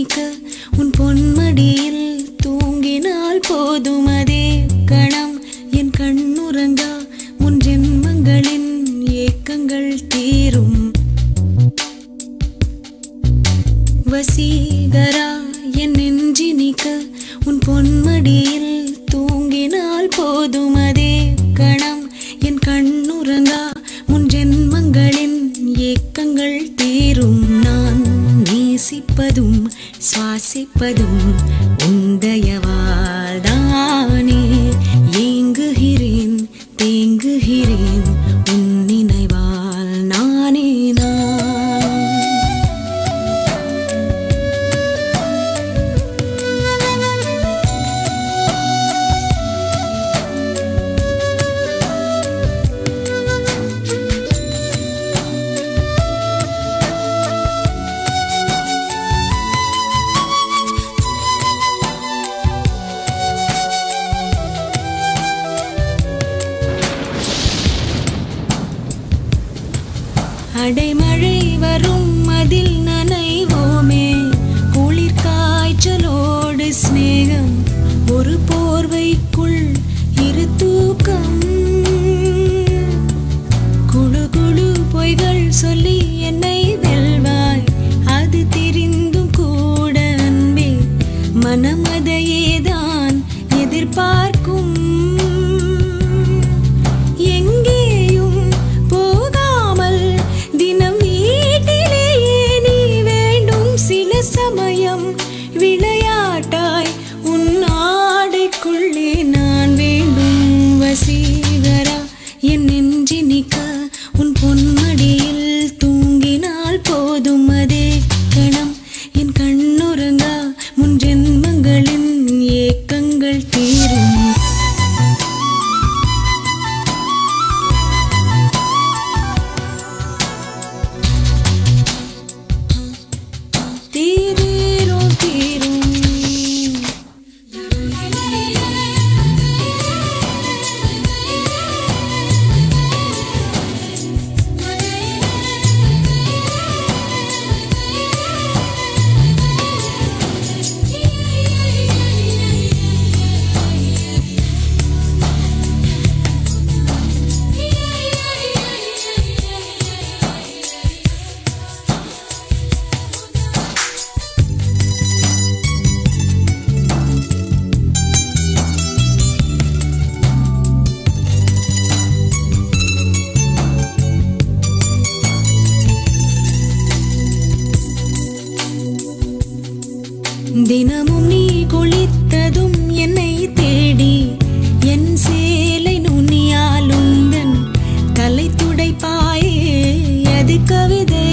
நெஞ்சினிக்க உன் பொன்மடியில் தூங்கினால் போதும் அதே கணம் என் கண்ணுறங்கா முன் ஜென்மங்களின் ஏக்கங்கள் தீரும் வசீகரா என் நெஞ்சினிக்க உன் பொன்மடியில் தூங்கினால் போதும் அதே கணம் என் கண்ணுறங்கா முன் ஜென்மங்களின் ஏக்கங்கள் தீரும் நான் நேசிப்பதும் சுவாசிப்பதும் உந்தயவால்தானே ஏங்குகிறேன் தேங்குகிறேன் உன் நினைவால் நானே நான் அடைமழை வரும் அதில் நனைவோமே குளிர் காய்ச்சலோடு சிநேகம் ஒரு போர்வைக்குள் இரு தூக்கம் குழு குழு பொய்கள் சொல்லி என்னை வெல்வாய் அது தெரிந்தும் கூட அன்பே மனம் அதையேதான் எதிர்பார்க்கும் எங்கேயும் போகாமல் தினம் வீட்டிலேயே நீ வேண்டும் சில சமயம் விளையாட்டாய் உன் ஆடைக்குள்ளே நான் வேண்டும் வசீகரா என் நெஞ்சினிக்க உன் பொன்மடியில் தூங்கினால் போதும் அதே கணம் என் கண்ணுறங்கா முன் ஜென்மங்களின் ஏக்கங்கள் தீரும் தீரீரும் தீரும் தினமும் நீ குளித்ததும் என்னை தேடி என் சேலை நுனியால் உந்தன் தலை துடைப்பாயே அது கவிதை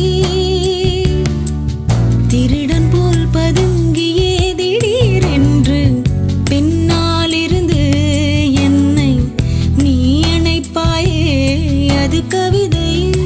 திருடன் போல் பதுங்கியே திடீரென்று பின்னாலிருந்து என்னை நீ அணைப்பாயே அது கவிதை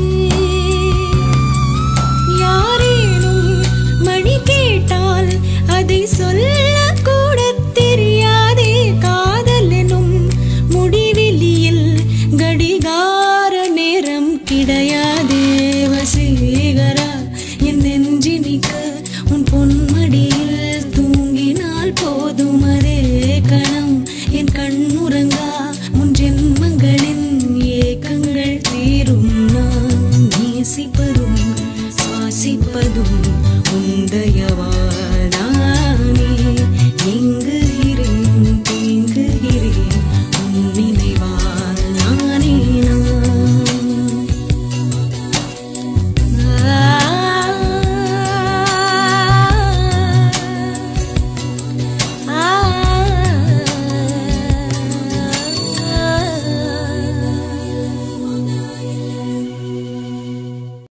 யாரேனும் மணி கேட்டால் அதை சொல்ல கூட தெரியாதே காதல் எனும் முடிவெளியில் கடிகார நேரம் கிடையாதே வசீகரா என் நெஞ்சினிக்க உன் பொன்மடியில் தூங்கினால் போதும் அதே கணம் என் கண்ணுறங்கா முன் ஜென்மங்களின் ஏக்கங்கள் தீரும் நான் நேசிப்பதும் சுவாசிப்பதும் உந்தயவா